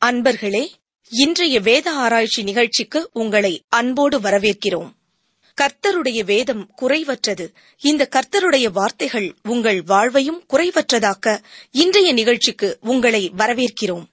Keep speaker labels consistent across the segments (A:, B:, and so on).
A: அன்பர்களே இன்றைய வேத ஆராய்ச்சி நிகழ்ச்சிக்கு உங்களை அன்போடு வரவேற்கிறோம் கர்த்தருடைய வேதம் குறைவற்றது இந்த கர்த்தருடைய வார்த்தைகள் உங்கள் வாழ்வையும் குறைவற்றதாக்க இன்றைய நிகழ்ச்சிக்கு உங்களை வரவேற்கிறோம்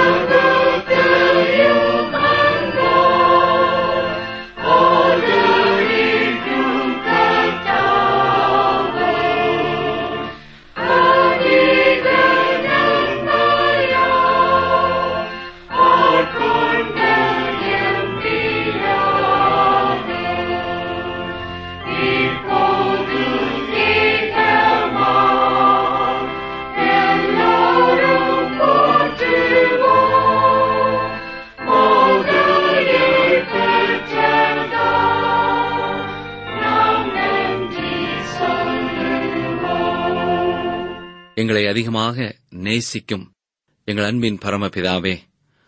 B: எங்களை அதிகமாக நேசிக்கும் எங்கள் அன்பின் பரமபிதாவே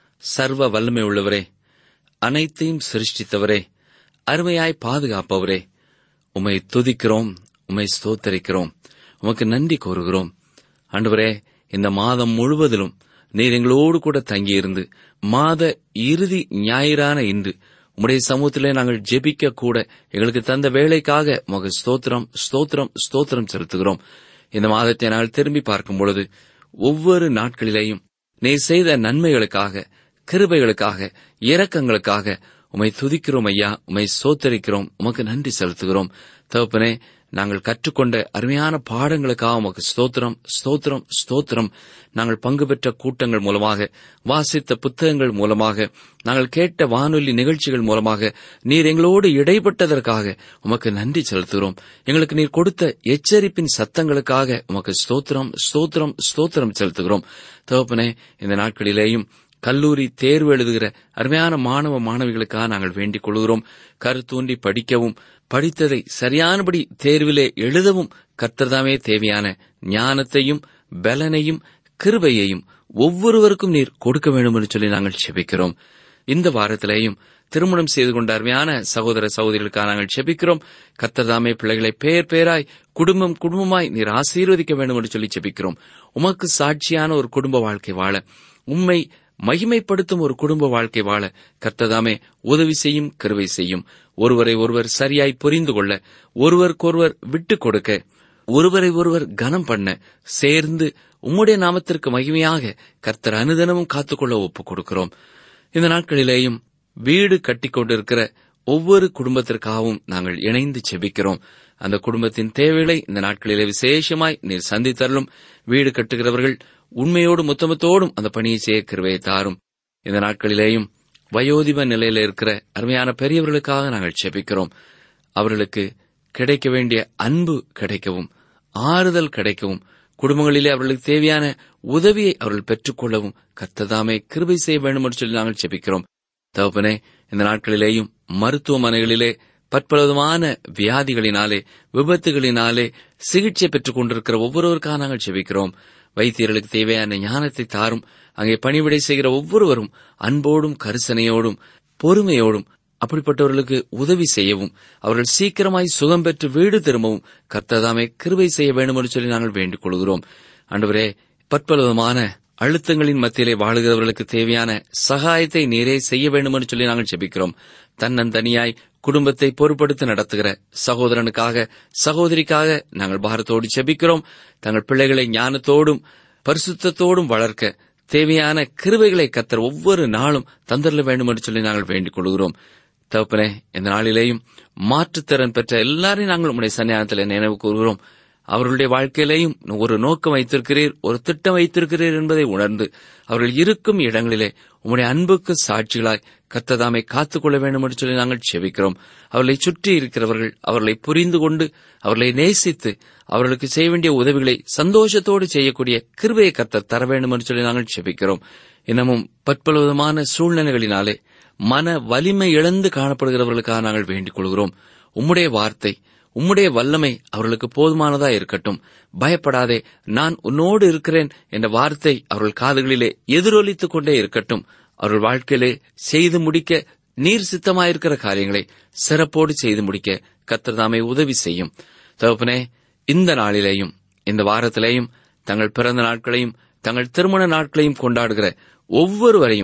B: சர்வ வல்லமை உள்ளவரே அனைத்தையும் சிருஷ்டித்தவரே அருமையாய் பாதுகாப்பவரே உம்மை துதிக்கிறோம் உம்மை ஸ்தோத்தரிக்கிறோம் உமக்கு நன்றி கூறுகிறோம் ஆண்டவரே இந்த மாதம் முழுவதிலும் நீர் எங்களோடு கூட தங்கியிருந்து மாத இறுதி ஞாயிறான இன்று உம்முடைய சமூகத்திலே நாங்கள் ஜெபிக்க கூட எங்களுக்கு தந்த வேலைக்காக உமக்கு ஸ்தோத்திரம் ஸ்தோத்திரம் ஸ்தோத்திரம் செலுத்துகிறோம் இந்த மாதத்தை நாங்கள் திரும்பி பார்க்கும் பொழுது ஒவ்வொரு நாட்களிலேயும் நீ செய்த நன்மைகளுக்காக கிருபைகளுக்காக இரக்கங்களுக்காக உமை துதிக்கிறோம் ஐயா உமை சோத்தரிக்கிறோம் உமக்கு நன்றி செலுத்துகிறோம் தகப்பனே நாங்கள் கற்றுக்கொண்ட அருமையான பாடங்களுக்காக உமக்கு ஸ்தோத்திரம் ஸ்தோத்திரம் ஸ்தோத்திரம் நாங்கள் பங்கு பெற்ற கூட்டங்கள் மூலமாக வாசித்த புத்தகங்கள் மூலமாக நாங்கள் கேட்ட வானொலி நிகழ்ச்சிகள் மூலமாக நீர் எங்களோடு இடைப்பட்டதற்காக உமக்கு நன்றி செலுத்துகிறோம் எங்களுக்கு நீர் கொடுத்த எச்சரிப்பின் சத்தங்களுக்காக உமக்கு ஸ்தோத்திரம் ஸ்தோத்திரம் ஸ்தோத்திரம் செலுத்துகிறோம் தகப்பனே இந்த நாட்களிலேயும் கல்லூரி தேர்வு எழுதுகிற அருமையான மாணவ மாணவிகளுக்காக நாங்கள் வேண்டிக் கொள்கிறோம் கருத்தூண்டி படிக்கவும் படித்ததை சரியானபடி தேர்விலே எழுதவும் கர்த்தர்தாமே தேவையான ஞானத்தையும் பலனையும் கிருபையையும் ஒவ்வொருவருக்கும் நீர் கொடுக்க வேண்டும் என்று சொல்லி நாங்கள் செபிக்கிறோம் இந்த வாரத்திலேயும் திருமணம் செய்து கொண்ட அருமையான சகோதர சகோதரிகளுக்காக நாங்கள் செபிக்கிறோம் கர்த்தர்தாமே பிள்ளைகளை பேர் பேராய் குடும்பம் குடும்பமாய் நீர் ஆசீர்வதிக்க வேண்டும் என்று சொல்லி செபிக்கிறோம் உமக்கு சாட்சியான ஒரு குடும்ப வாழ்க்கை வாழ உம்மை மகிமைப்படுத்தும் ஒரு குடும்ப வாழ்க்கை வாழ கர்த்ததாமே உதவி செய்யும் கருவை செய்யும் ஒருவரை ஒருவர் சரியாய் புரிந்து கொள்ள ஒருவருக்கொருவர் விட்டுக் கொடுக்க ஒருவரை ஒருவர் கனம் பண்ண சேர்ந்து உம்முடைய நாமத்திற்கு மகிமையாக கர்த்தர் அனுதினமும் காத்துக்கொள்ள ஒப்புக் கொடுக்கிறோம் இந்த நாட்களிலேயும் வீடு கட்டிக்கொண்டிருக்கிற ஒவ்வொரு குடும்பத்திற்காகவும் நாங்கள் இணைந்து செபிக்கிறோம் அந்த குடும்பத்தின் தேவைகளை இந்த நாட்களிலே விசேஷமாய் நீர் சந்தித்தரலும் வீடு கட்டுகிறவர்கள் உண்மையோடு முத்தமத்தோடும் அந்த பணியை செய்ய கிருவையை தாரும் இந்த நாட்களிலேயும் வயோதிப நிலையில இருக்கிற அருமையான பெரியவர்களுக்காக நாங்கள் செபிக்கிறோம் அவர்களுக்கு கிடைக்க வேண்டிய அன்பு கிடைக்கவும் ஆறுதல் கிடைக்கவும் குடும்பங்களிலே அவர்களுக்கு தேவையான உதவியை அவர்கள் பெற்றுக்கொள்ளவும் கர்த்ததாமே கிருபை செய்ய வேண்டும் என்று சொல்லி நாங்கள் செபிக்கிறோம் தகப்பனே இந்த நாட்களிலேயும் மருத்துவமனைகளிலே பற்பலவிதமான வியாதிகளினாலே விபத்துகளினாலே சிகிச்சை பெற்றுக் கொண்டிருக்கிற ஒவ்வொருவருக்காக நாங்கள் செபிக்கிறோம் வைத்தியர்களுக்கு தேவையான ஞானத்தை தாரும் அங்கே பணிவிடை செய்கிற ஒவ்வொருவரும் அன்போடும் கரிசனையோடும் பொறுமையோடும் அப்படிப்பட்டவர்களுக்கு உதவி செய்யவும் அவர்கள் சீக்கிரமாய் சுகம் பெற்று வீடு திரும்பவும் கர்த்ததாமே கிருபை செய்ய வேண்டும் என்று சொல்லி நாங்கள் வேண்டிக் கொள்கிறோம் அன்றுவரே பற்பலவிதமான அழுத்தங்களின் மத்தியிலே வாழுகிறவர்களுக்கு தேவையான சகாயத்தை நீரே செய்ய வேண்டும் என்று சொல்லி நாங்கள் ஜெபிக்கிறோம் தன்னந்தனியாய் குடும்பத்தை பொறுப்படுத்தி நடத்துகிற சகோதரனுக்காக சகோதரிக்காக நாங்கள் பாரத்தோடு செபிக்கிறோம் தங்கள் பிள்ளைகளை ஞானத்தோடும் பரிசுத்தத்தோடும் வளர்க்க தேவையான கிருவைகளை கத்தர் ஒவ்வொரு நாளும் தந்தரல வேண்டும் என்று சொல்லி நாங்கள் வேண்டிக் கொள்கிறோம் தகப்பனே இந்த நாளிலேயும் மாற்றுத்திறன் பெற்ற எல்லாரையும் நாங்கள் உங்களுடைய சன்னியானத்தில் நினைவு கூறுகிறோம் அவர்களுடைய வாழ்க்கையிலேயும் ஒரு நோக்கம் வைத்திருக்கிறீர் ஒரு திட்டம் வைத்திருக்கிறீர் என்பதை உணர்ந்து அவர்கள் இருக்கும் இடங்களிலே உம்முடைய அன்புக்கு சாட்சிகளாய் கத்ததாமை காத்துக்கொள்ள வேண்டும் என்று சொல்லி நாங்கள் செபிக்கிறோம் அவர்களை சுற்றி இருக்கிறவர்கள் அவர்களை புரிந்து கொண்டு அவர்களை நேசித்து அவர்களுக்கு செய்ய வேண்டிய உதவிகளை சந்தோஷத்தோடு செய்யக்கூடிய கிருபையை கத்தர் தர வேண்டும் என்று சொல்லி நாங்கள் செபிக்கிறோம் இன்னமும் பற்பல விதமான சூழ்நிலைகளினாலே மன வலிமை இழந்து காணப்படுகிறவர்களுக்காக நாங்கள் வேண்டிக் கொள்கிறோம் உம்முடைய வார்த்தை உம்முடைய வல்லமை அவர்களுக்கு போதுமானதா இருக்கட்டும் பயப்படாதே நான் உன்னோடு இருக்கிறேன் என்ற வார்த்தை அவர்கள் காதுகளிலே எதிரொலித்துக் கொண்டே இருக்கட்டும் அவர்கள் வாழ்க்கையிலே செய்து முடிக்க நீர் சித்தமாயிருக்கிற காரியங்களை சிறப்போடு செய்து முடிக்க கத்திரதாமை உதவி செய்யும் தகப்பனே இந்த நாளிலேயும் இந்த வாரத்திலேயும் தங்கள் பிறந்த நாட்களையும் தங்கள் திருமண நாட்களையும் கொண்டாடுகிற ஒவ்வொருவரையும்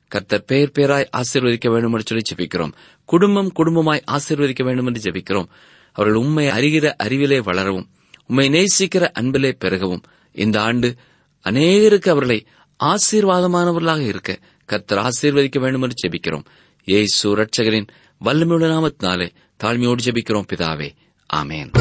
B: கர்த்தர் பேர் பேராய் ஆசீர்வதிக்க வேண்டும் என்று சொல்லி ஜெபிக்கிறோம் குடும்பம் குடும்பமாய் ஆசீர்வதிக்க வேண்டும் என்று ஜெபிக்கிறோம் அவர்கள் உண்மை அறிகிற அறிவிலே வளரவும் உண்மை நேசிக்கிற அன்பிலே பெருகவும் இந்த ஆண்டு அநேகருக்கு அவர்களை ஆசீர்வாதமானவர்களாக இருக்க கர்த்தர் ஆசீர்வதிக்க வேண்டும் என்று ஜெபிக்கிறோம் ஏசு ரட்சகரின் வல்லமையுள்ள நாமத்தினாலே தாழ்மையோடு ஜெபிக்கிறோம் பிதாவே ஆமேன்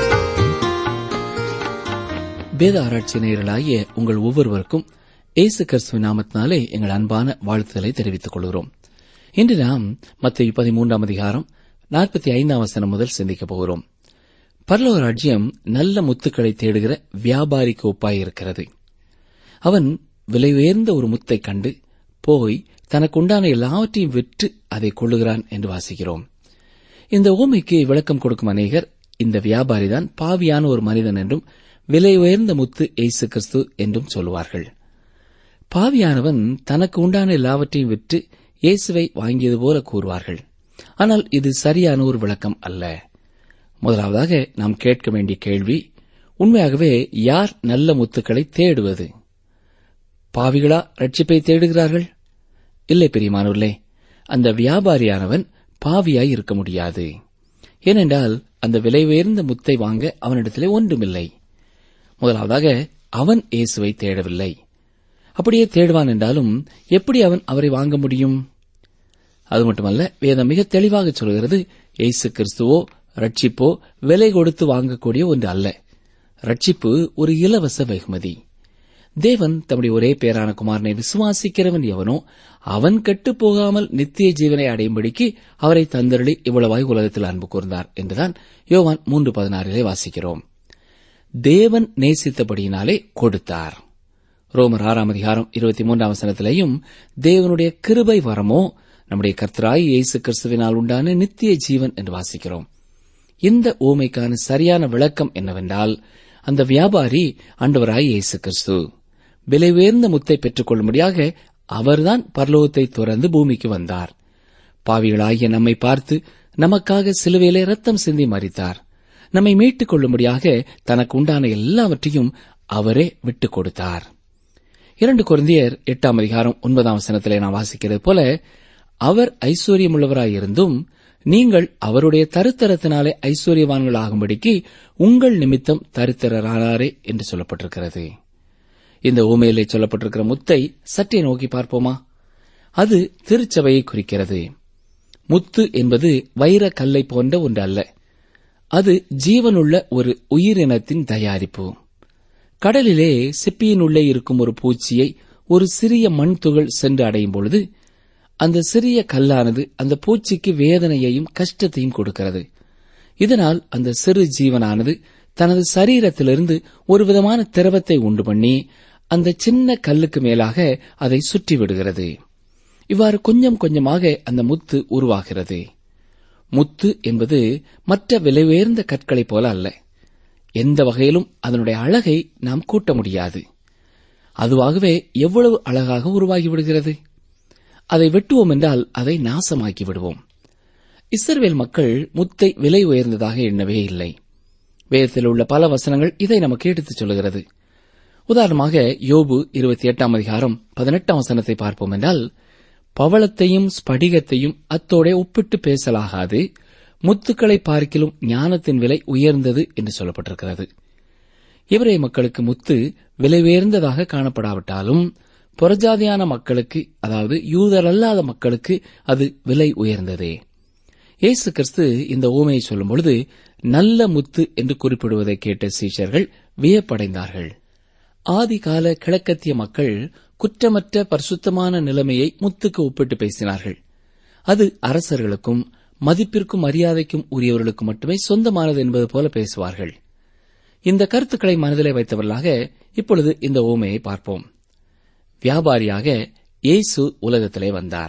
C: வேத ஆராய்ச்சி நேயர்களாகிய உங்கள் ஒவ்வொருவருக்கும் இயேசு கிறிஸ்துவின் நாமத்தினாலே எங்கள் அன்பான வாழ்த்துதலை தெரிவித்துக் கொள்கிறோம் இன்று நாம் மத்திய பதிமூன்றாம் அதிகாரம் நாற்பத்தி ஐந்தாம் வசனம் முதல் சிந்திக்கப் போகிறோம் பரலோக ராஜ்யம் நல்ல முத்துக்களை தேடுகிற வியாபாரிக்கு ஒப்பாய் இருக்கிறது அவன் விலை உயர்ந்த ஒரு முத்தை கண்டு போய் தனக்கு உண்டான எல்லாவற்றையும் விற்று அதை கொள்ளுகிறான் என்று வாசிக்கிறோம் இந்த ஊமைக்கு விளக்கம் கொடுக்கும் அநேகர் இந்த வியாபாரிதான் பாவியான ஒரு மனிதன் என்றும் விலை உயர்ந்த முத்து இயேசு கிறிஸ்து என்றும் சொல்லுவார்கள் பாவியானவன் தனக்கு உண்டான எல்லாவற்றையும் விற்று இயேசுவை வாங்கியது போல கூறுவார்கள் ஆனால் இது சரியான ஒரு விளக்கம் அல்ல முதலாவதாக நாம் கேட்க வேண்டிய கேள்வி உண்மையாகவே யார் நல்ல முத்துக்களை தேடுவது பாவிகளா ரட்சிப்பை தேடுகிறார்கள் இல்லை பெரியமானவர்களே அந்த வியாபாரியானவன் பாவியாய் இருக்க முடியாது ஏனென்றால் அந்த விலை உயர்ந்த முத்தை வாங்க அவனிடத்திலே ஒன்றுமில்லை முதலாவதாக அவன் இயேசுவை தேடவில்லை அப்படியே தேடுவான் என்றாலும் எப்படி அவன் அவரை வாங்க முடியும் அது மட்டுமல்ல வேதம் மிக தெளிவாக சொல்கிறது இயேசு கிறிஸ்துவோ ரட்சிப்போ விலை கொடுத்து வாங்கக்கூடிய ஒன்று அல்ல ரட்சிப்பு ஒரு இலவச வெகுமதி தேவன் தம்முடைய ஒரே பேரான குமாரனை விசுவாசிக்கிறவன் எவனோ அவன் கெட்டுப் போகாமல் நித்திய ஜீவனை அடையும்படிக்கு அவரை தந்தருளி இவ்வளவாய் உலகத்தில் அன்பு கூர்ந்தார் என்றுதான் யோவான் மூன்று பதினாறிலே வாசிக்கிறோம் தேவன் நேசித்தபடியினாலே கொடுத்தார் ரோமர் ஆறாம் அதிகாரம் இருபத்தி மூன்றாம் வசனத்திலேயும் தேவனுடைய கிருபை வரமோ நம்முடைய கர்த்தராய் இயேசு கிறிஸ்துவினால் உண்டான நித்திய ஜீவன் என்று வாசிக்கிறோம் இந்த ஊமைக்கான சரியான விளக்கம் என்னவென்றால் அந்த வியாபாரி ஆண்டவராய் இயேசு கிறிஸ்து விலை உயர்ந்த முத்தை பெற்றுக் கொள்ளும்படியாக அவர்தான் பரலோகத்தை துறந்து பூமிக்கு வந்தார் பாவிகளாகிய நம்மை பார்த்து நமக்காக சிலுவையிலே ரத்தம் சிந்தி மறித்தார் நம்மை மீட்டுக் கொள்ளும்படியாக தனக்கு உண்டான எல்லாவற்றையும் அவரே விட்டுக் கொடுத்தார் இரண்டு குழந்தையர் எட்டாம் அதிகாரம் ஒன்பதாம் வசனத்திலே நான் வாசிக்கிறது போல அவர் ஐஸ்வர்யமுள்ளவராயிருந்தும் நீங்கள் அவருடைய தருத்தரத்தினாலே ஐஸ்வர்யவான்கள் ஆகும்படிக்கு உங்கள் நிமித்தம் தருத்தரானாரே என்று சொல்லப்பட்டிருக்கிறது இந்த ஊமையிலே சொல்லப்பட்டிருக்கிற முத்தை சற்றே நோக்கி பார்ப்போமா அது திருச்சபையை குறிக்கிறது முத்து என்பது வைர கல்லை போன்ற ஒன்று அல்ல அது ஜீவனுள்ள ஒரு உயிரினத்தின் தயாரிப்பு கடலிலே சிப்பியின் உள்ளே இருக்கும் ஒரு பூச்சியை ஒரு சிறிய மண் துகள் சென்று அடையும் பொழுது அந்த சிறிய கல்லானது அந்த பூச்சிக்கு வேதனையையும் கஷ்டத்தையும் கொடுக்கிறது இதனால் அந்த சிறு ஜீவனானது தனது சரீரத்திலிருந்து ஒரு விதமான திரவத்தை உண்டு பண்ணி அந்த சின்ன கல்லுக்கு மேலாக அதை சுற்றி விடுகிறது இவ்வாறு கொஞ்சம் கொஞ்சமாக அந்த முத்து உருவாகிறது முத்து என்பது மற்ற விலை உயர்ந்த கற்களைப் போல அல்ல எந்த வகையிலும் அதனுடைய அழகை நாம் கூட்ட முடியாது அதுவாகவே எவ்வளவு அழகாக உருவாகி விடுகிறது அதை வெட்டுவோம் என்றால் அதை நாசமாக்கி விடுவோம் இஸ்ரவேல் மக்கள் முத்தை விலை உயர்ந்ததாக எண்ணவே இல்லை வேதத்தில் உள்ள பல வசனங்கள் இதை நமக்கு எடுத்துச் சொல்கிறது உதாரணமாக யோபு இருபத்தி எட்டாம் அதிகாரம் பதினெட்டாம் வசனத்தை பார்ப்போம் என்றால் பவளத்தையும் ஸ்படிகத்தையும் அத்தோட ஒப்பிட்டு பேசலாகாது முத்துக்களை பார்க்கிலும் ஞானத்தின் விலை உயர்ந்தது என்று சொல்லப்பட்டிருக்கிறது இவரே மக்களுக்கு முத்து விலை உயர்ந்ததாக காணப்படாவிட்டாலும் புறஜாதியான மக்களுக்கு அதாவது யூதரல்லாத மக்களுக்கு அது விலை உயர்ந்ததே இயேசு கிறிஸ்து இந்த ஊமையை சொல்லும் பொழுது நல்ல முத்து என்று குறிப்பிடுவதை கேட்ட சீஷர்கள் வியப்படைந்தார்கள் ஆதிகால கிழக்கத்திய மக்கள் குற்றமற்ற பரிசுத்தமான நிலைமையை முத்துக்கு ஒப்பிட்டு பேசினார்கள் அது அரசர்களுக்கும் மதிப்பிற்கும் மரியாதைக்கும் உரியவர்களுக்கு மட்டுமே சொந்தமானது என்பது போல பேசுவார்கள் இந்த கருத்துக்களை மனதிலே வைத்தவர்களாக இப்பொழுது இந்த ஓமையை பார்ப்போம் வியாபாரியாக இயேசு உலகத்திலே வந்தார்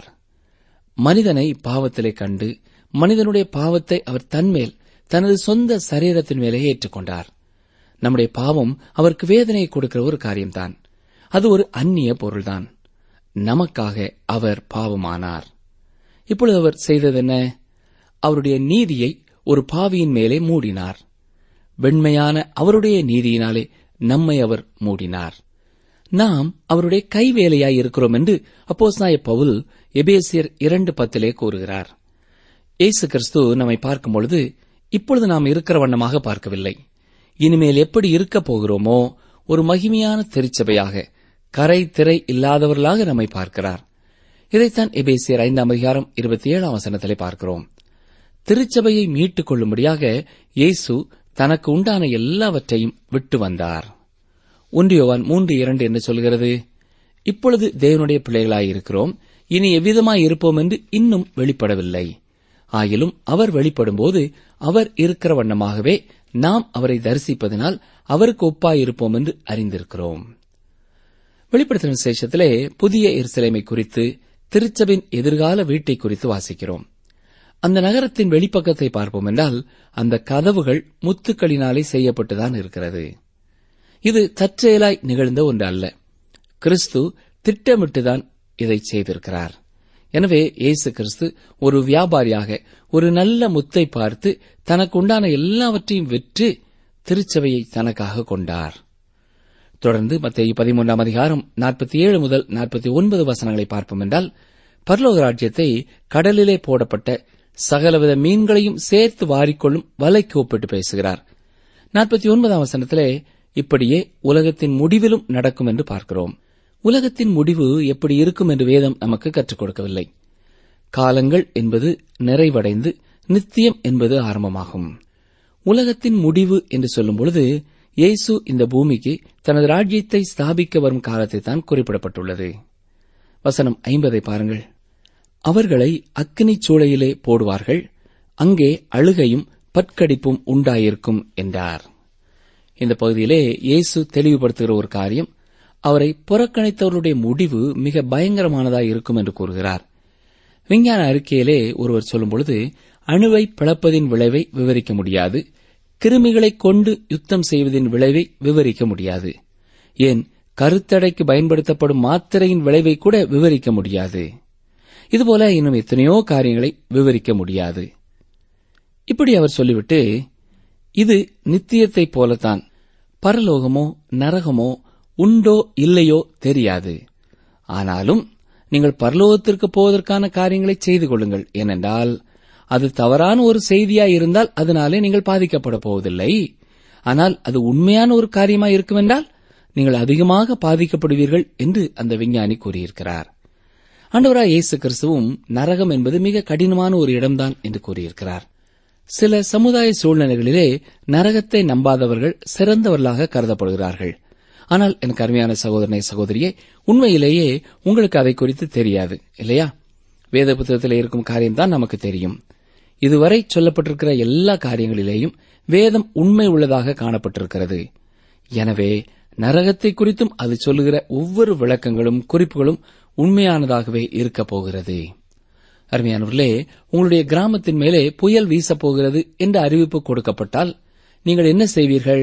C: மனிதனை பாவத்திலே கண்டு மனிதனுடைய பாவத்தை அவர் தன்மேல் தனது சொந்த சரீரத்தின் மேலே ஏற்றுக்கொண்டார் நம்முடைய பாவம் அவருக்கு வேதனையை கொடுக்கிற ஒரு காரியம்தான் அது ஒரு அந்நிய பொருள்தான் நமக்காக அவர் பாவமானார் இப்பொழுது அவர் செய்தது என்ன அவருடைய நீதியை ஒரு பாவியின் மேலே மூடினார் வெண்மையான அவருடைய நீதியினாலே நம்மை அவர் மூடினார் நாம் அவருடைய கைவேலையாய் இருக்கிறோம் என்று அப்போஸ்நாய பவுல் எபேசியர் இரண்டு பத்திலே கூறுகிறார் இயேசு கிறிஸ்து நம்மை பார்க்கும் பொழுது இப்பொழுது நாம் இருக்கிற வண்ணமாக பார்க்கவில்லை இனிமேல் எப்படி இருக்கப் போகிறோமோ ஒரு மகிமையான திருச்சபையாக கரை திரை இல்லாதவர்களாக நம்மை பார்க்கிறார் இதைத்தான் எபேசியர் ஐந்தாம் அதிகாரம் இருபத்தி ஏழாம் வசனத்திலே பார்க்கிறோம் திருச்சபையை மீட்டுக் கொள்ளும்படியாக இயேசு தனக்கு உண்டான எல்லாவற்றையும் விட்டு வந்தார் ஒன்றியோவான் மூன்று இரண்டு என்று சொல்கிறது இப்பொழுது தேவனுடைய பிள்ளைகளாயிருக்கிறோம் இனி எவ்விதமாய் இருப்போம் என்று இன்னும் வெளிப்படவில்லை ஆயிலும் அவர் வெளிப்படும்போது அவர் இருக்கிற வண்ணமாகவே நாம் அவரை தரிசிப்பதனால் அவருக்கு ஒப்பாயிருப்போம் என்று அறிந்திருக்கிறோம் வெளிப்படுத்தின விசேஷத்திலே புதிய எருசலேமை குறித்து திருச்சபின் எதிர்கால வீட்டை குறித்து வாசிக்கிறோம் அந்த நகரத்தின் வெளிப்பக்கத்தை பார்ப்போம் என்றால் அந்த கதவுகள் முத்துக்களினாலே செய்யப்பட்டுதான் இருக்கிறது இது தற்செயலாய் நிகழ்ந்த ஒன்று அல்ல கிறிஸ்து திட்டமிட்டுதான் இதை செய்திருக்கிறார் எனவே இயேசு கிறிஸ்து ஒரு வியாபாரியாக ஒரு நல்ல முத்தை பார்த்து தனக்கு உண்டான எல்லாவற்றையும் விற்று திருச்சபையை தனக்காக கொண்டார் தொடர்ந்து மத்திய பதிமூன்றாம் அதிகாரம் நாற்பத்தி ஏழு முதல் நாற்பத்தி ஒன்பது வசனங்களை பார்ப்போம் என்றால் பரலோக ராஜ்யத்தை கடலிலே போடப்பட்ட சகலவித மீன்களையும் சேர்த்து வாரிக்கொள்ளும் வலைக்கு ஒப்பிட்டு பேசுகிறார் நாற்பத்தி ஒன்பதாம் வசனத்திலே இப்படியே உலகத்தின் முடிவிலும் நடக்கும் என்று பார்க்கிறோம் உலகத்தின் முடிவு எப்படி இருக்கும் என்று வேதம் நமக்கு கற்றுக் கொடுக்கவில்லை காலங்கள் என்பது நிறைவடைந்து நித்தியம் என்பது ஆரம்பமாகும் உலகத்தின் முடிவு என்று சொல்லும் பொழுது இயேசு இந்த பூமிக்கு தனது ராஜ்யத்தை ஸ்தாபிக்க வரும் காலத்தை தான் குறிப்பிடப்பட்டுள்ளது வசனம் ஐம்பதை பாருங்கள் அவர்களை அக்கினிச் சூளையிலே போடுவார்கள் அங்கே அழுகையும் பற்கடிப்பும் உண்டாயிருக்கும் என்றார் இந்த பகுதியிலே இயேசு தெளிவுபடுத்துகிற ஒரு காரியம் அவரை புறக்கணித்தவருடைய முடிவு மிக பயங்கரமானதாய் இருக்கும் என்று கூறுகிறார் விஞ்ஞான அறிக்கையிலே ஒருவர் சொல்லும் பொழுது அணுவை பிளப்பதின் விளைவை விவரிக்க முடியாது கிருமிகளைக் கொண்டு யுத்தம் செய்வதின் விளைவை விவரிக்க முடியாது ஏன் கருத்தடைக்கு பயன்படுத்தப்படும் மாத்திரையின் விளைவை கூட விவரிக்க முடியாது இதுபோல இன்னும் எத்தனையோ காரியங்களை விவரிக்க முடியாது இப்படி அவர் சொல்லிவிட்டு இது நித்தியத்தைப் போலத்தான் பரலோகமோ நரகமோ உண்டோ இல்லையோ தெரியாது ஆனாலும் நீங்கள் பரலோகத்திற்கு போவதற்கான காரியங்களை செய்து கொள்ளுங்கள் ஏனென்றால் அது தவறான ஒரு செய்தியாய் இருந்தால் அதனாலே நீங்கள் பாதிக்கப்பட போவதில்லை ஆனால் அது உண்மையான ஒரு காரியமாய் இருக்கும் என்றால் நீங்கள் அதிகமாக பாதிக்கப்படுவீர்கள் என்று அந்த விஞ்ஞானி கூறியிருக்கிறார் ஆண்டவராய் இயேசு கிறிஸ்துவும் நரகம் என்பது மிக கடினமான ஒரு இடம்தான் என்று கூறியிருக்கிறார் சில சமுதாய சூழ்நிலைகளிலே நரகத்தை நம்பாதவர்கள் சிறந்தவர்களாக கருதப்படுகிறார்கள் ஆனால் எனக்கு அருமையான சகோதரனை சகோதரியே உண்மையிலேயே உங்களுக்கு அதை குறித்து தெரியாது இல்லையா வேத புத்தகத்தில் இருக்கும் காரியம்தான் நமக்கு தெரியும் இதுவரை சொல்லப்பட்டிருக்கிற எல்லா காரியங்களிலேயும் வேதம் உண்மை உள்ளதாக காணப்பட்டிருக்கிறது எனவே நரகத்தை குறித்தும் அது சொல்லுகிற ஒவ்வொரு விளக்கங்களும் குறிப்புகளும் உண்மையானதாகவே இருக்கப் போகிறது அருமையானவர்களே உங்களுடைய கிராமத்தின் மேலே புயல் வீசப் போகிறது என்ற அறிவிப்பு கொடுக்கப்பட்டால் நீங்கள் என்ன செய்வீர்கள்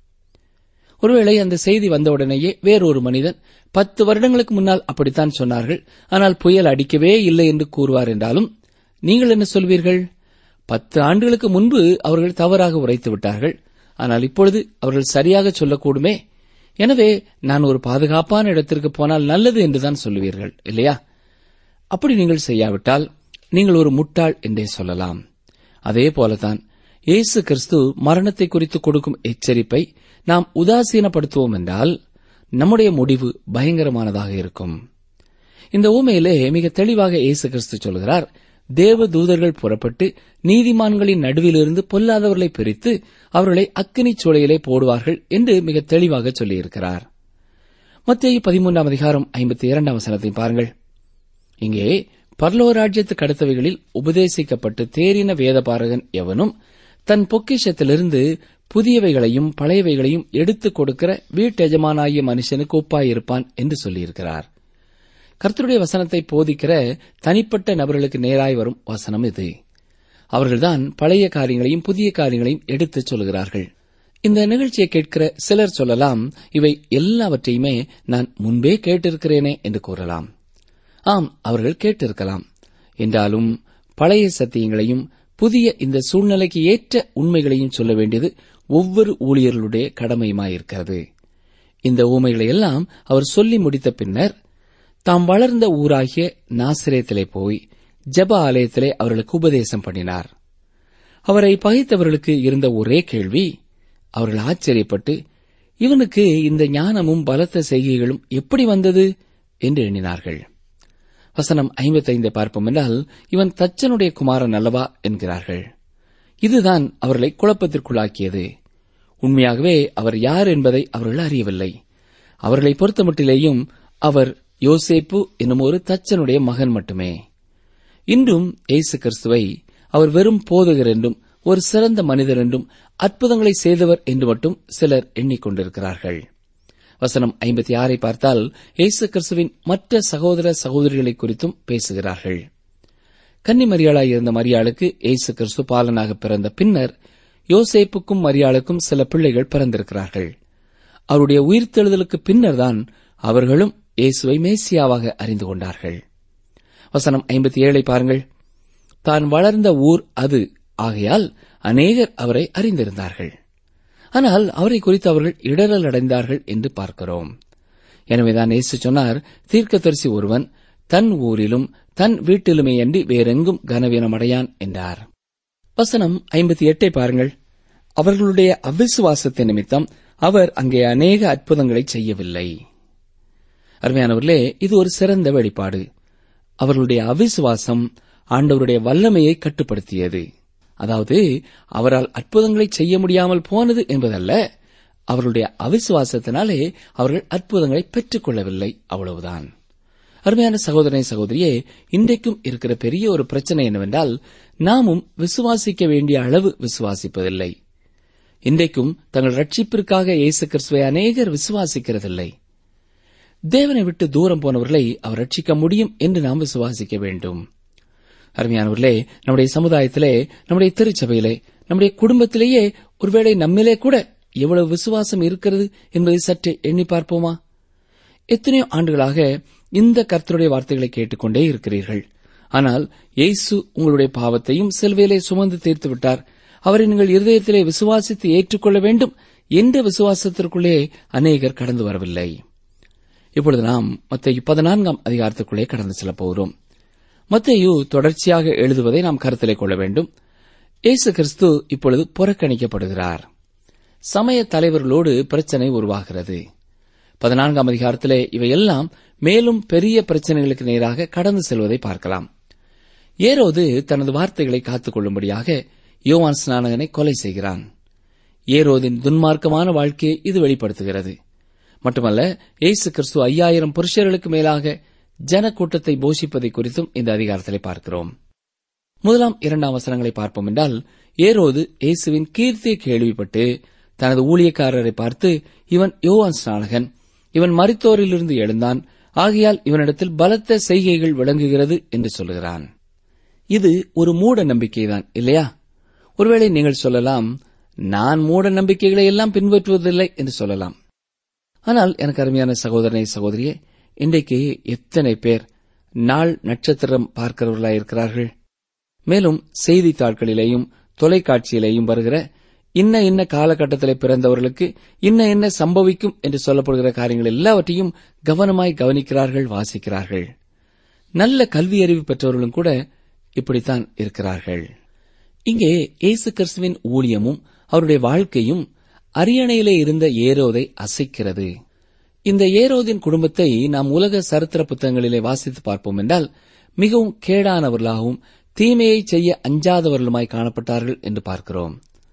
C: ஒருவேளை அந்த செய்தி வந்தவுடனேயே வேறொரு மனிதன் பத்து வருடங்களுக்கு முன்னால் அப்படித்தான் சொன்னார்கள் ஆனால் புயல் அடிக்கவே இல்லை என்று கூறுவார் என்றாலும் நீங்கள் என்ன சொல்வீர்கள் பத்து ஆண்டுகளுக்கு முன்பு அவர்கள் தவறாக உரைத்து விட்டார்கள் ஆனால் இப்பொழுது அவர்கள் சரியாக சொல்லக்கூடுமே எனவே நான் ஒரு பாதுகாப்பான இடத்திற்கு போனால் நல்லது என்றுதான் சொல்லுவீர்கள் இல்லையா அப்படி நீங்கள் செய்யாவிட்டால் நீங்கள் ஒரு முட்டாள் என்றே சொல்லலாம் அதே போலதான் இயேசு கிறிஸ்து மரணத்தை குறித்து கொடுக்கும் எச்சரிப்பை நாம் உதாசீனப்படுத்துவோம் என்றால் நம்முடைய முடிவு பயங்கரமானதாக இருக்கும் இந்த ஊமையிலே மிக தெளிவாக இயேசு கிறிஸ்து சொல்கிறார் தேவ தூதர்கள் புறப்பட்டு நீதிமான்களின் நடுவிலிருந்து பொல்லாதவர்களை பிரித்து அவர்களை அக்கினிச் சூளையிலே போடுவார்கள் என்று மிக தெளிவாக சொல்லியிருக்கிறார் மத்திய பதிமூன்றாம் அதிகாரம் ஐம்பத்தி இரண்டாம் வசனத்தை பாருங்கள் இங்கே பர்லோராஜ்யத்துக்கு அடுத்தவைகளில் உபதேசிக்கப்பட்டு தேறின வேதபாரகன் எவனும் தன் பொக்கிஷத்திலிருந்து புதியவைகளையும் பழையவைகளையும் எடுத்துக் கொடுக்கிற வீட்டெஜமானாகிய மனுஷனுக்கு ஒப்பாயிருப்பான் என்று சொல்லியிருக்கிறார் கர்த்தருடைய வசனத்தை போதிக்கிற தனிப்பட்ட நபர்களுக்கு நேராய் வரும் வசனம் இது அவர்கள்தான் பழைய காரியங்களையும் புதிய காரியங்களையும் எடுத்துச் சொல்கிறார்கள் இந்த நிகழ்ச்சியை கேட்கிற சிலர் சொல்லலாம் இவை எல்லாவற்றையுமே நான் முன்பே கேட்டிருக்கிறேனே என்று கூறலாம் ஆம் அவர்கள் கேட்டிருக்கலாம் என்றாலும் பழைய சத்தியங்களையும் புதிய இந்த சூழ்நிலைக்கு ஏற்ற உண்மைகளையும் சொல்ல வேண்டியது ஒவ்வொரு ஊழியர்களுடைய கடமையுமாயிருக்கிறது இந்த ஊமைகளை எல்லாம் அவர் சொல்லி முடித்த பின்னர் தாம் வளர்ந்த ஊராகிய நாசிரேத்திலே போய் ஜெப ஆலயத்திலே அவர்களுக்கு உபதேசம் பண்ணினார் அவரை பகைத்தவர்களுக்கு இருந்த ஒரே கேள்வி அவர்கள் ஆச்சரியப்பட்டு இவனுக்கு இந்த ஞானமும் பலத்த செய்கைகளும் எப்படி வந்தது என்று எண்ணினார்கள் வசனம் ஐம்பத்தைந்தை பார்ப்போம் என்றால் இவன் தச்சனுடைய குமாரன் அல்லவா என்கிறார்கள் இதுதான் அவர்களை குழப்பத்திற்குள்ளாக்கியது உண்மையாகவே அவர் யார் என்பதை அவர்கள் அறியவில்லை அவர்களை பொறுத்தமட்டிலேயும் அவர் யோசேப்பு என்னும் ஒரு தச்சனுடைய மகன் மட்டுமே இன்றும் இயேசு கிறிஸ்துவை அவர் வெறும் போதகர் என்றும் ஒரு சிறந்த மனிதர் என்றும் அற்புதங்களை செய்தவர் என்று மட்டும் சிலர் எண்ணிக்கொண்டிருக்கிறார்கள் வசனம் ஐம்பத்தி ஆறை பார்த்தால் இயேசு கிறிஸ்துவின் மற்ற சகோதர சகோதரிகளை குறித்தும் பேசுகிறார்கள் கன்னி மரியாளாய் இருந்த மரியாளுக்கு இயேசு கிறிஸ்து பாலனாக பிறந்த பின்னர் யோசேப்புக்கும் மரியாளுக்கும் சில பிள்ளைகள் பிறந்திருக்கிறார்கள் அவருடைய உயிர்த்தெழுதலுக்கு பின்னர்தான் அவர்களும் இயேசுவை மேசியாவாக அறிந்து கொண்டார்கள் வசனம் ஐம்பத்தி ஏழை பாருங்கள் தான் வளர்ந்த ஊர் அது ஆகையால் அநேகர் அவரை அறிந்திருந்தார்கள் ஆனால் அவரை குறித்து அவர்கள் இடரல் அடைந்தார்கள் என்று பார்க்கிறோம் எனவேதான் இயேசு சொன்னார் தீர்க்கதரிசி ஒருவன் தன் ஊரிலும் தன் வீட்டிலுமே அன்றி வேறெங்கும் கனவீனம் அடையான் என்றார் வசனம் ஐம்பத்தி எட்டை பாருங்கள் அவர்களுடைய அவிசுவாசத்தின் நிமித்தம் அவர் அங்கே அநேக அற்புதங்களை செய்யவில்லை அருமையானவர்களே இது ஒரு சிறந்த வெளிப்பாடு அவர்களுடைய அவிசுவாசம் ஆண்டவருடைய வல்லமையை கட்டுப்படுத்தியது அதாவது அவரால் அற்புதங்களை செய்ய முடியாமல் போனது என்பதல்ல அவர்களுடைய அவிசுவாசத்தினாலே அவர்கள் அற்புதங்களை பெற்றுக் கொள்ளவில்லை அவ்வளவுதான் அருமையான சகோதரனை சகோதரியே இன்றைக்கும் இருக்கிற பெரிய ஒரு பிரச்சனை என்னவென்றால் நாமும் விசுவாசிக்க வேண்டிய அளவு விசுவாசிப்பதில்லை இன்றைக்கும் தங்கள் ரட்சிப்பிற்காக இயேசு கிறிஸ்துவை அநேகர் விசுவாசிக்கிறதில்லை தேவனை விட்டு தூரம் போனவர்களை அவர் ரட்சிக்க முடியும் என்று நாம் விசுவாசிக்க வேண்டும் அருமையானவர்களே நம்முடைய சமுதாயத்திலே நம்முடைய திருச்சபையிலே நம்முடைய குடும்பத்திலேயே ஒருவேளை நம்மிலே கூட எவ்வளவு விசுவாசம் இருக்கிறது என்பதை சற்றே எண்ணி பார்ப்போமா எத்தனையோ ஆண்டுகளாக இந்த கர்த்தருடைய வார்த்தைகளை கேட்டுக்கொண்டே இருக்கிறீர்கள் ஆனால் இயேசு உங்களுடைய பாவத்தையும் சிலுவையிலே சுமந்து தீர்த்து விட்டார் அவரை நீங்கள் இருதயத்திலே விசுவாசித்து ஏற்றுக்கொள்ள வேண்டும் என்ற விசுவாசத்திற்குள்ளே அநேகர் கடந்து வரவில்லை இப்பொழுது நாம் மத்திய பதினான்காம் அதிகாரத்துக்குள்ளே கடந்து செல்ல போகிறோம் மத்தேயு தொடர்ச்சியாக எழுதுவதை நாம் கருத்திலே கொள்ள வேண்டும் இயேசு கிறிஸ்து இப்பொழுது புறக்கணிக்கப்படுகிறார் சமய தலைவர்களோடு பிரச்சனை உருவாகிறது பதினான்காம் அதிகாரத்திலே இவையெல்லாம் மேலும் பெரிய பிரச்சனைகளுக்கு நேராக கடந்து செல்வதை பார்க்கலாம் ஏரோது தனது வார்த்தைகளை காத்துக் கொள்ளும்படியாக யோவான் ஸ்நானகனை கொலை செய்கிறான் ஏரோதின் துன்மார்க்கமான வாழ்க்கையை இது வெளிப்படுத்துகிறது மட்டுமல்ல இயேசு கிறிஸ்து ஐயாயிரம் புருஷர்களுக்கு மேலாக ஜனக்கூட்டத்தை போஷிப்பதை குறித்தும் இந்த அதிகாரத்திலே பார்க்கிறோம் முதலாம் இரண்டாம் வசனங்களை பார்ப்போம் என்றால் ஏரோது இயேசுவின் கீர்த்தியை கேள்விப்பட்டு தனது ஊழியக்காரரை பார்த்து இவன் யோவான் ஸ்நானகன் இவன் மரித்தோரிலிருந்து எழுந்தான் ஆகையால் இவனிடத்தில் பலத்த செய்கைகள் விளங்குகிறது என்று சொல்லுகிறான் இது ஒரு மூட நம்பிக்கைதான் இல்லையா ஒருவேளை நீங்கள் சொல்லலாம் நான் மூட நம்பிக்கைகளை எல்லாம் பின்பற்றுவதில்லை என்று சொல்லலாம் ஆனால் எனக்கு அருமையான சகோதரனை சகோதரியே இன்றைக்கு எத்தனை பேர் நாள் நட்சத்திரம் பார்க்கிறவர்களாய் இருக்கிறார்கள் மேலும் செய்தித்தாட்களிலேயும் தொலைக்காட்சியிலேயும் வருகிற இன்ன இன்ன காலகட்டத்திலே பிறந்தவர்களுக்கு இன்ன என்ன சம்பவிக்கும் என்று சொல்லப்படுகிற காரியங்கள் எல்லாவற்றையும் கவனமாய் கவனிக்கிறார்கள் வாசிக்கிறார்கள் நல்ல கல்வி அறிவு பெற்றவர்களும் கூட இப்படித்தான் இருக்கிறார்கள் இங்கே இயேசு கிறிஸ்துவின் ஊழியமும் அவருடைய வாழ்க்கையும் அரியணையிலே இருந்த ஏரோதை அசைக்கிறது இந்த ஏரோதின் குடும்பத்தை நாம் உலக சரித்திர புத்தகங்களிலே வாசித்து பார்ப்போம் என்றால் மிகவும் கேடானவர்களாகவும் தீமையை செய்ய அஞ்சாதவர்களுமாய் காணப்பட்டார்கள் என்று பார்க்கிறோம்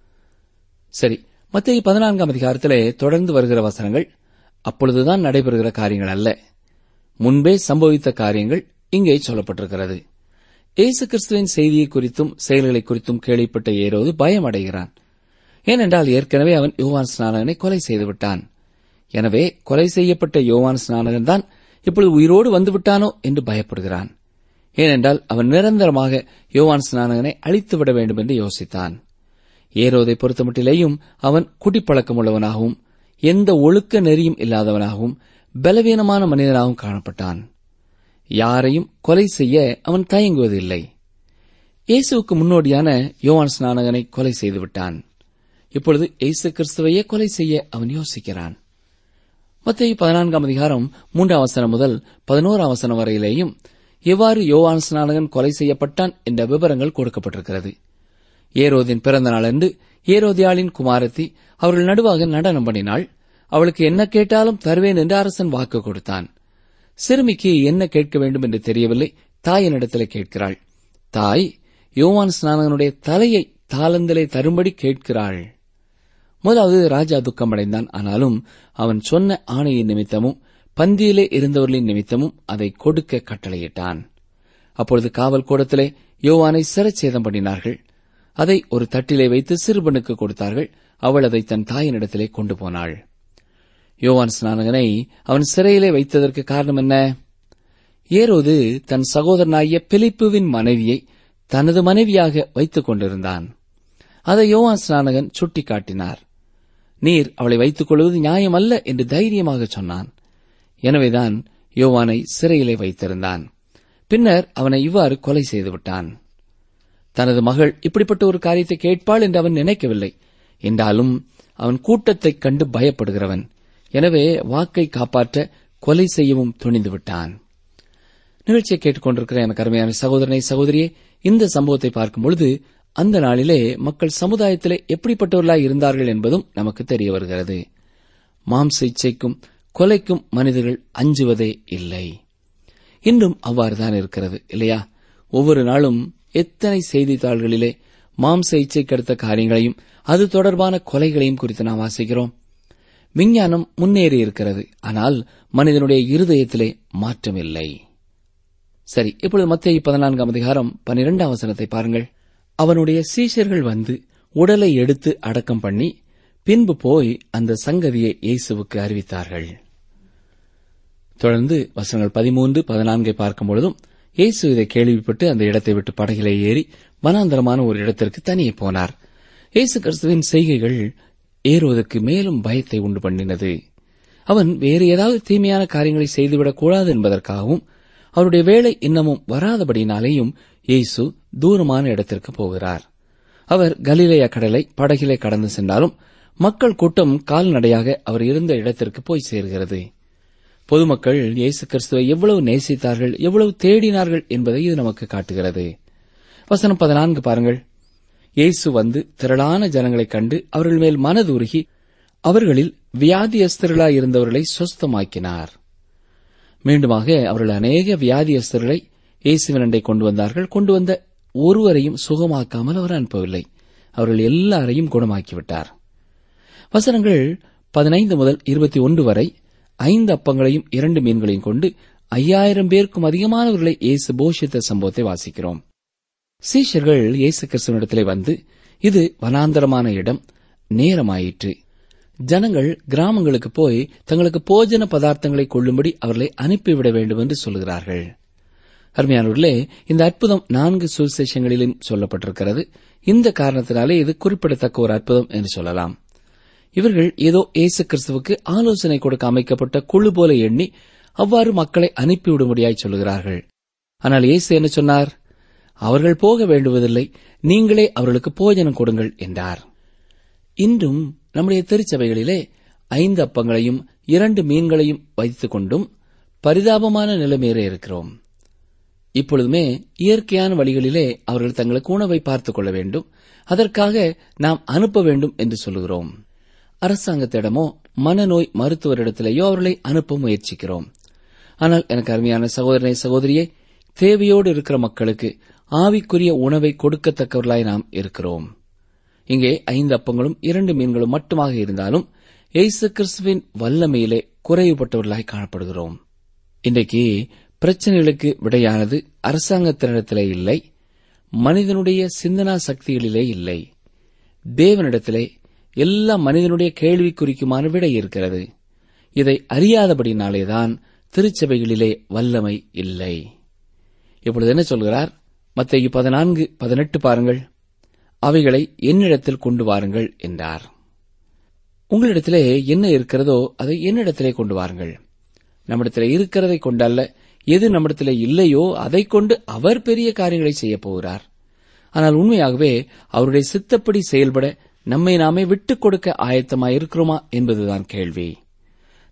C: சரி மத்திய பதினான்காம் அதிகாரத்திலே தொடர்ந்து வருகிற வசனங்கள் அப்பொழுதுதான் நடைபெறுகிற காரியங்கள் அல்ல முன்பே சம்பவித்த காரியங்கள் இங்கே சொல்லப்பட்டிருக்கிறது இயேசு கிறிஸ்துவின் செய்தியை குறித்தும் செயல்களை குறித்தும் கேள்விப்பட்ட ஏரோது பயமடைகிறான் ஏனென்றால் ஏற்கனவே அவன் யோவான் ஸ்நானகனை கொலை செய்துவிட்டான் எனவே கொலை செய்யப்பட்ட யோவான் ஸ்நானகன் தான் இப்பொழுது உயிரோடு வந்துவிட்டானோ என்று பயப்படுகிறான் ஏனென்றால் அவன் நிரந்தரமாக யோவான் ஸ்நானகனை அழித்துவிட வேண்டும் என்று யோசித்தான் ஏரோதை பொறுத்தமட்டிலேயும் அவன் குடிப்பழக்கம் உள்ளவனாகவும் எந்த ஒழுக்க நெறியும் இல்லாதவனாகவும் பலவீனமான மனிதனாகவும் காணப்பட்டான் யாரையும் கொலை செய்ய அவன் தயங்குவதில்லை இயேசுவுக்கு முன்னோடியான யோவான் ஸ்நானகனை கொலை செய்துவிட்டான் இப்பொழுது இயேசு கிறிஸ்துவையே கொலை செய்ய அவன் யோசிக்கிறான் மத்திய பதினான்காம் அதிகாரம் மூன்றாம் வசனம் முதல் பதினோராம் வசனம் வரையிலேயும் எவ்வாறு யோவான் ஸ்நானகன் கொலை செய்யப்பட்டான் என்ற விவரங்கள் கொடுக்கப்பட்டிருக்கிறது ஏரோதின் பிறந்த நாளன்று ஏரோதியாளின் குமாரத்தி அவர்கள் நடுவாக நடனம் பண்ணினாள் அவளுக்கு என்ன கேட்டாலும் தருவேன் என்று அரசன் வாக்கு கொடுத்தான் சிறுமிக்கு என்ன கேட்க வேண்டும் என்று தெரியவில்லை தாயினிடத்தில் கேட்கிறாள் தாய் யோவான் ஸ்நானகனுடைய தலையை தாளந்திலே தரும்படி கேட்கிறாள் முதலாவது ராஜா துக்கமடைந்தான் ஆனாலும் அவன் சொன்ன ஆணையின் நிமித்தமும் பந்தியிலே இருந்தவர்களின் நிமித்தமும் அதை கொடுக்க கட்டளையிட்டான் அப்பொழுது காவல் கூடத்திலே யோவானை சிரச்சேதம் பண்ணினார்கள் அதை ஒரு தட்டிலே வைத்து சிறுவனுக்கு கொடுத்தார்கள் அவள் அதை தன் தாயினிடத்திலே கொண்டு போனாள் யோவான் ஸ்நானகனை அவன் சிறையிலே வைத்ததற்கு காரணம் என்ன ஏரோது தன் சகோதரனாகிய பிலிப்புவின் மனைவியை தனது மனைவியாக வைத்துக் கொண்டிருந்தான் அதை யோவான் ஸ்நானகன் சுட்டிக்காட்டினார் நீர் அவளை வைத்துக் கொள்வது நியாயமல்ல என்று தைரியமாக சொன்னான் எனவேதான் யோவானை சிறையிலே வைத்திருந்தான் பின்னர் அவனை இவ்வாறு கொலை செய்துவிட்டான் தனது மகள் இப்படிப்பட்ட ஒரு காரியத்தை கேட்பாள் என்று அவன் நினைக்கவில்லை என்றாலும் அவன் கூட்டத்தைக் கண்டு பயப்படுகிறவன் எனவே வாக்கை காப்பாற்ற கொலை செய்யவும் துணிந்து விட்டான் நிகழ்ச்சியை கேட்டுக்கொண்டிருக்கிற எனக்கு அருமையான சகோதரனை சகோதரியே இந்த சம்பவத்தை பார்க்கும் பொழுது அந்த நாளிலே மக்கள் சமுதாயத்திலே எப்படிப்பட்டவர்களாய் இருந்தார்கள் என்பதும் நமக்கு தெரிய வருகிறது மாம்ச இச்சைக்கும் கொலைக்கும் மனிதர்கள் அஞ்சுவதே இல்லை இன்றும் அவ்வாறுதான் இருக்கிறது இல்லையா ஒவ்வொரு நாளும் எத்தனை செய்தித்தாள்களிலே மாம்ச இச்சைக்கு அடுத்த காரியங்களையும் அது தொடர்பான கொலைகளையும் குறித்து நாம் வாசிக்கிறோம் விஞ்ஞானம் முன்னேறி இருக்கிறது ஆனால் மனிதனுடைய இருதயத்திலே மாற்றம் இல்லை சரி இப்பொழுது மத்திய பதினான்காம் அதிகாரம் பனிரெண்டாம் வசனத்தை பாருங்கள் அவனுடைய சீஷர்கள் வந்து உடலை எடுத்து அடக்கம் பண்ணி பின்பு போய் அந்த சங்கதியை இயேசுவுக்கு அறிவித்தார்கள் தொடர்ந்து வசனங்கள் பதிமூன்று பதினான்கை பார்க்கும் பொழுதும் இயேசு இதை கேள்விப்பட்டு அந்த இடத்தை விட்டு படகிலே ஏறி வனாந்தரமான ஒரு இடத்திற்கு தனியே போனார் இயேசு கிறிஸ்துவின் செய்கைகள் ஏறுவதற்கு மேலும் பயத்தை உண்டு பண்ணினது அவன் வேறு ஏதாவது தீமையான காரியங்களை செய்துவிடக் கூடாது என்பதற்காகவும் அவருடைய வேலை இன்னமும் வராதபடினாலேயும் இயேசு தூரமான இடத்திற்கு போகிறார் அவர் கலிலேய கடலை படகிலே கடந்து சென்றாலும் மக்கள் கூட்டம் கால்நடையாக அவர் இருந்த இடத்திற்கு போய் சேர்கிறது பொதுமக்கள் இயேசு கிறிஸ்துவை எவ்வளவு நேசித்தார்கள் எவ்வளவு தேடினார்கள் என்பதை இது நமக்கு காட்டுகிறது வசனம் பதினான்கு பாருங்கள் இயேசு வந்து திரளான ஜனங்களைக் கண்டு அவர்கள் மேல் மனதுருகி அவர்களில் வியாதியஸ்தர்களாய் இருந்தவர்களை சொஸ்தமாக்கினார் மீண்டுமாக அவர்கள் அநேக வியாதியஸ்தர்களை இயேசுவினண்டை கொண்டு வந்தார்கள் கொண்டு வந்த ஒருவரையும் சுகமாக்காமல் அவர் அனுப்பவில்லை அவர்கள் எல்லாரையும் குணமாக்கிவிட்டார் வசனங்கள் பதினைந்து முதல் இருபத்தி ஒன்று வரை ஐந்து அப்பங்களையும் இரண்டு மீன்களையும் கொண்டு ஐயாயிரம் பேருக்கும் அதிகமானவர்களை இயேசு போஷித்த சம்பவத்தை வாசிக்கிறோம் சீஷர்கள் இயேசு கிறிஸ்துவனிடத்திலே வந்து இது வனாந்தரமான இடம் நேரமாயிற்று ஜனங்கள் கிராமங்களுக்கு போய் தங்களுக்கு போஜன பதார்த்தங்களை கொள்ளும்படி அவர்களை அனுப்பிவிட வேண்டும் என்று சொல்கிறார்கள் அருமையானவர்களே இந்த அற்புதம் நான்கு சுவிசேஷங்களிலும் சொல்லப்பட்டிருக்கிறது இந்த காரணத்தினாலே இது குறிப்பிடத்தக்க ஒரு அற்புதம் என்று சொல்லலாம் இவர்கள் ஏதோ இயேசு கிறிஸ்துவுக்கு ஆலோசனை கொடுக்க அமைக்கப்பட்ட குழு போல எண்ணி அவ்வாறு மக்களை அனுப்பிவிடும்படியாய் சொல்லுகிறார்கள் ஆனால் இயேசு என்ன சொன்னார் அவர்கள் போக வேண்டுவதில்லை நீங்களே அவர்களுக்கு போஜனம் கொடுங்கள் என்றார் இன்றும் நம்முடைய திருச்சபைகளிலே ஐந்து அப்பங்களையும் இரண்டு மீன்களையும் வைத்துக் கொண்டும் பரிதாபமான நிலைமையிலே இருக்கிறோம் இப்பொழுதுமே இயற்கையான வழிகளிலே அவர்கள் தங்களுக்கு உணவை பார்த்துக் கொள்ள வேண்டும் அதற்காக நாம் அனுப்ப வேண்டும் என்று சொல்லுகிறோம் அரசாங்கத்திடமோ மனநோய் மருத்துவரிடத்திலேயோ அவர்களை அனுப்ப முயற்சிக்கிறோம் ஆனால் எனக்கு அருமையான சகோதரனை சகோதரியே தேவையோடு இருக்கிற மக்களுக்கு ஆவிக்குரிய உணவை கொடுக்கத்தக்கவர்களாய் நாம் இருக்கிறோம் இங்கே ஐந்து அப்பங்களும் இரண்டு மீன்களும் மட்டுமாக இருந்தாலும் இயேசு கிறிஸ்துவின் வல்லமையிலே குறைவுபட்டவர்களாய் காணப்படுகிறோம் இன்றைக்கு பிரச்சனைகளுக்கு விடையானது அரசாங்கத்தினிடத்திலே இல்லை மனிதனுடைய சிந்தனா சக்திகளிலே இல்லை தேவனிடத்திலே எல்லா மனிதனுடைய கேள்விக்குறிக்குமான விடை இருக்கிறது இதை அறியாதபடினாலேதான் திருச்சபைகளிலே வல்லமை இல்லை இப்பொழுது என்ன சொல்கிறார் மத்திய பதினான்கு பதினெட்டு பாருங்கள் அவைகளை என்னிடத்தில் கொண்டு வாருங்கள் என்றார் உங்களிடத்திலே என்ன இருக்கிறதோ அதை என்னிடத்திலே கொண்டு வாருங்கள் நம்மிடத்திலே இருக்கிறதை கொண்டல்ல எது நம்மிடத்திலே இல்லையோ அதை கொண்டு அவர் பெரிய காரியங்களை செய்யப் போகிறார் ஆனால் உண்மையாகவே அவருடைய சித்தப்படி செயல்பட நம்மை நாமே விட்டுக் கொடுக்க ஆயத்தமாயிருக்கிறோமா என்பதுதான் கேள்வி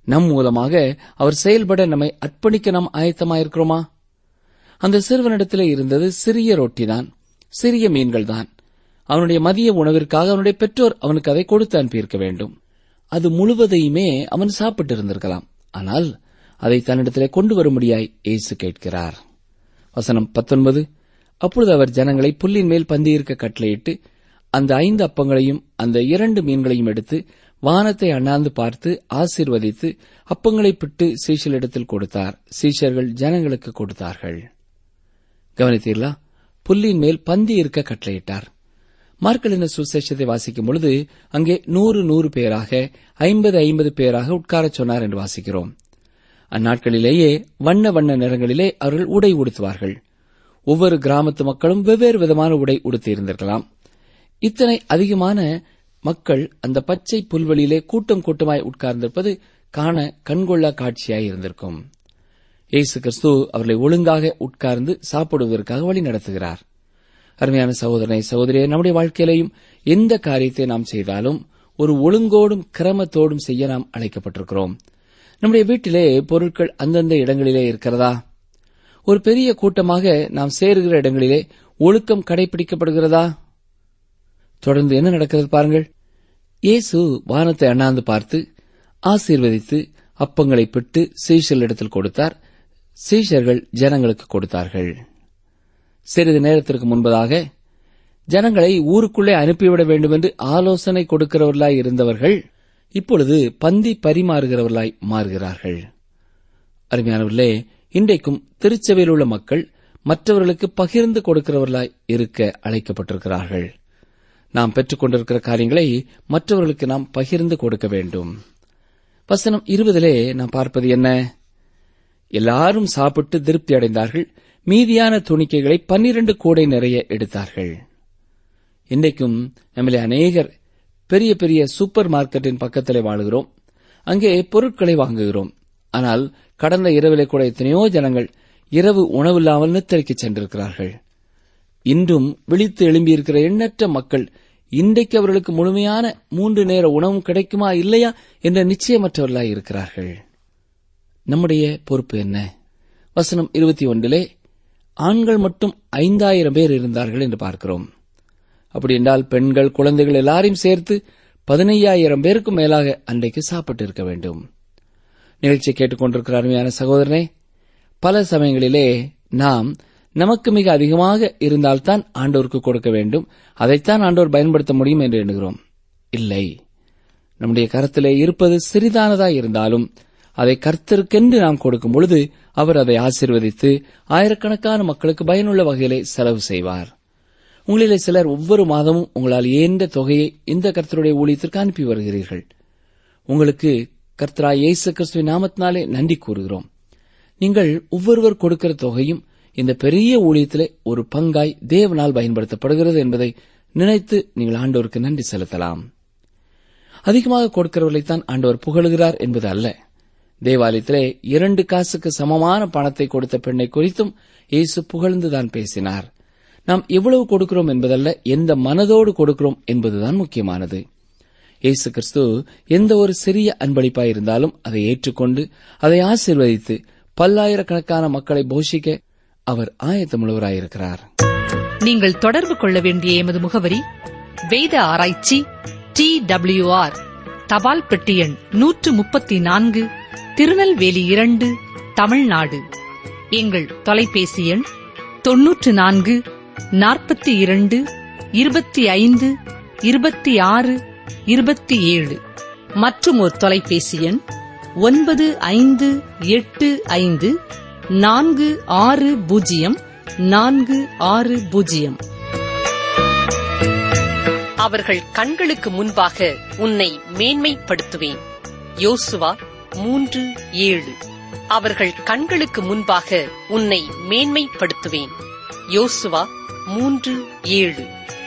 C: நம் மூலமாக அவர் செயல்பட நம்மை அர்ப்பணிக்க நாம் ஆயத்தமாயிருக்கிறோமா அந்த சிறுவனிடத்திலே இருந்தது சிறிய ரொட்டிதான் சிறிய மீன்கள்தான் அவனுடைய மதிய உணவிற்காக அவனுடைய பெற்றோர் அவனுக்கு அதை கொடுத்து அனுப்பியிருக்க வேண்டும் அது முழுவதையுமே அவன் சாப்பிட்டு இருந்திருக்கலாம் ஆனால் அதை தன்னிடத்திலே கொண்டு வரும்படியாய் இயேசு கேட்கிறார் வசனம் பத்தொன்பது அப்பொழுது அவர் ஜனங்களை புல்லின் மேல் பந்தியிருக்க கட்டளையிட்டு அந்த ஐந்து அப்பங்களையும் அந்த இரண்டு மீன்களையும் எடுத்து வானத்தை அண்ணாந்து பார்த்து ஆசீர்வதித்து அப்பங்களை பிட்டு சீஷலிடத்தில் கொடுத்தார் சீஷர்கள் ஜனங்களுக்கு கொடுத்தார்கள் கவனித்தீர்களா புல்லின் மேல் பந்தி இருக்க கட்டளையிட்டார் மார்க்கலின சுசேஷத்தை வாசிக்கும் பொழுது அங்கே நூறு நூறு பேராக ஐம்பது ஐம்பது பேராக உட்காரச் சொன்னார் என்று வாசிக்கிறோம் அந்நாட்களிலேயே வண்ண வண்ண நிறங்களிலே அவர்கள் உடை உடுத்துவார்கள் ஒவ்வொரு கிராமத்து மக்களும் வெவ்வேறு விதமான உடை உடுத்தியிருந்திருக்கலாம் இத்தனை அதிகமான மக்கள் அந்த பச்சை புல்வெளியிலே கூட்டம் கூட்டமாய் உட்கார்ந்திருப்பது காண கண்கொள்ளா காட்சியாய் இருந்திருக்கும் இயேசு கிறிஸ்து அவர்களை ஒழுங்காக உட்கார்ந்து சாப்பிடுவதற்காக வழி நடத்துகிறார் அருமையான சகோதரனை சகோதரியை நம்முடைய வாழ்க்கையிலையும் எந்த காரியத்தை நாம் செய்தாலும் ஒரு ஒழுங்கோடும் கிரமத்தோடும் செய்ய நாம் அழைக்கப்பட்டிருக்கிறோம் நம்முடைய வீட்டிலே பொருட்கள் அந்தந்த இடங்களிலே இருக்கிறதா ஒரு பெரிய கூட்டமாக நாம் சேருகிற இடங்களிலே ஒழுக்கம் கடைபிடிக்கப்படுகிறதா தொடர்ந்து என்ன நடக்கிறது பாருங்கள் இயேசு வானத்தை அண்ணாந்து பார்த்து ஆசீர்வதித்து அப்பங்களை பிட்டு சீஷர்களிடத்தில் கொடுத்தார் சீஷர்கள் ஜனங்களுக்கு கொடுத்தார்கள் சிறிது நேரத்திற்கு முன்பதாக ஜனங்களை ஊருக்குள்ளே அனுப்பிவிட வேண்டும் என்று ஆலோசனை கொடுக்கிறவர்களாய் இருந்தவர்கள் இப்பொழுது பந்தி பரிமாறுகிறவர்களாய் மாறுகிறார்கள் அருமையானவர்களே இன்றைக்கும் திருச்சபையில் உள்ள மக்கள் மற்றவர்களுக்கு பகிர்ந்து கொடுக்கிறவர்களாய் இருக்க அழைக்கப்பட்டிருக்கிறார்கள் நாம் பெற்றுக் கொண்டிருக்கிற காரியங்களை மற்றவர்களுக்கு நாம் பகிர்ந்து கொடுக்க வேண்டும் வசனம் இருபதிலே நாம் பார்ப்பது என்ன எல்லாரும் சாப்பிட்டு திருப்தி அடைந்தார்கள் மீதியான துணிக்கைகளை பன்னிரண்டு கூடை நிறைய எடுத்தார்கள் இன்றைக்கும் நம்மளே அநேகர் பெரிய பெரிய சூப்பர் மார்க்கெட்டின் பக்கத்திலே வாழுகிறோம் அங்கே பொருட்களை வாங்குகிறோம் ஆனால் கடந்த இரவிலே கூட எத்தனையோ ஜனங்கள் இரவு உணவில்லாமல் நித்திரைக்கு சென்றிருக்கிறார்கள் இன்றும் விழித்து எழும்பியிருக்கிற எண்ணற்ற மக்கள் இன்றைக்கு அவர்களுக்கு முழுமையான மூன்று நேர உணவும் கிடைக்குமா இல்லையா என்ற நிச்சயமற்றவர்களாய் இருக்கிறார்கள் நம்முடைய பொறுப்பு என்ன வசனம் இருபத்தி ஒன்றிலே ஆண்கள் மட்டும் ஐந்தாயிரம் பேர் இருந்தார்கள் என்று பார்க்கிறோம் அப்படி என்றால் பெண்கள் குழந்தைகள் எல்லாரையும் சேர்த்து பதினையாயிரம் பேருக்கும் மேலாக அன்றைக்கு சாப்பிட்டு இருக்க வேண்டும் நிகழ்ச்சியை கேட்டுக்கொண்டிருக்கிற அருமையான சகோதரனே பல சமயங்களிலே நாம் நமக்கு மிக அதிகமாக இருந்தால்தான் ஆண்டோருக்கு கொடுக்க வேண்டும் அதைத்தான் ஆண்டோர் பயன்படுத்த முடியும் என்று எண்ணுகிறோம் இல்லை நம்முடைய கரத்திலே இருப்பது சிறிதானதாய் இருந்தாலும் அதை கர்த்தருக்கென்று நாம் கொடுக்கும் பொழுது அவர் அதை ஆசீர்வதித்து ஆயிரக்கணக்கான மக்களுக்கு பயனுள்ள வகையிலே செலவு செய்வார் உங்களிலே சிலர் ஒவ்வொரு மாதமும் உங்களால் இயன்ற தொகையை இந்த கர்த்தருடைய ஊழியத்திற்கு அனுப்பி வருகிறீர்கள் உங்களுக்கு கர்த்தரா இயேசு கிறிஸ்துவின் நாமத்தினாலே நன்றி கூறுகிறோம் நீங்கள் ஒவ்வொருவர் கொடுக்கிற தொகையும் இந்த பெரிய ஊழியத்திலே ஒரு பங்காய் தேவனால் பயன்படுத்தப்படுகிறது என்பதை நினைத்து நீங்கள் ஆண்டவருக்கு நன்றி செலுத்தலாம் அதிகமாக கொடுக்கிறவர்களைத்தான் ஆண்டவர் புகழுகிறார் என்பது அல்ல தேவாலயத்திலே இரண்டு காசுக்கு சமமான பணத்தை கொடுத்த பெண்ணை குறித்தும் இயேசு புகழ்ந்துதான் பேசினார் நாம் எவ்வளவு கொடுக்கிறோம் என்பதல்ல எந்த மனதோடு கொடுக்கிறோம் என்பதுதான் முக்கியமானது இயேசு கிறிஸ்து எந்த ஒரு சிறிய அன்பளிப்பாய் இருந்தாலும் அதை ஏற்றுக்கொண்டு அதை ஆசீர்வதித்து பல்லாயிரக்கணக்கான மக்களை போஷிக்க அவர் ஆயத்தமுள்ளவராயிருக்கிறார்
D: நீங்கள் தொடர்பு கொள்ள வேண்டிய எமது முகவரி வேத ஆராய்ச்சி டி ஆர் தபால் பெட்டி எண் நூற்று முப்பத்தி நான்கு திருநெல்வேலி இரண்டு தமிழ்நாடு எங்கள் தொலைபேசி எண் தொன்னூற்று நான்கு நாற்பத்தி இரண்டு இருபத்தி ஐந்து இருபத்தி ஆறு இருபத்தி ஏழு மற்றும் ஒரு தொலைபேசி எண் ஒன்பது ஐந்து எட்டு ஐந்து நான்கு ஆறு பூஜ்ஜியம் நான்கு ஆறு பூஜ்ஜியம்
E: அவர்கள் கண்களுக்கு முன்பாக உன்னை மேன்மைப்படுத்துவேன் யோசுவா மூன்று ஏழு அவர்கள் கண்களுக்கு முன்பாக உன்னை மேன்மைப்படுத்துவேன் யோசுவா மூன்று ஏழு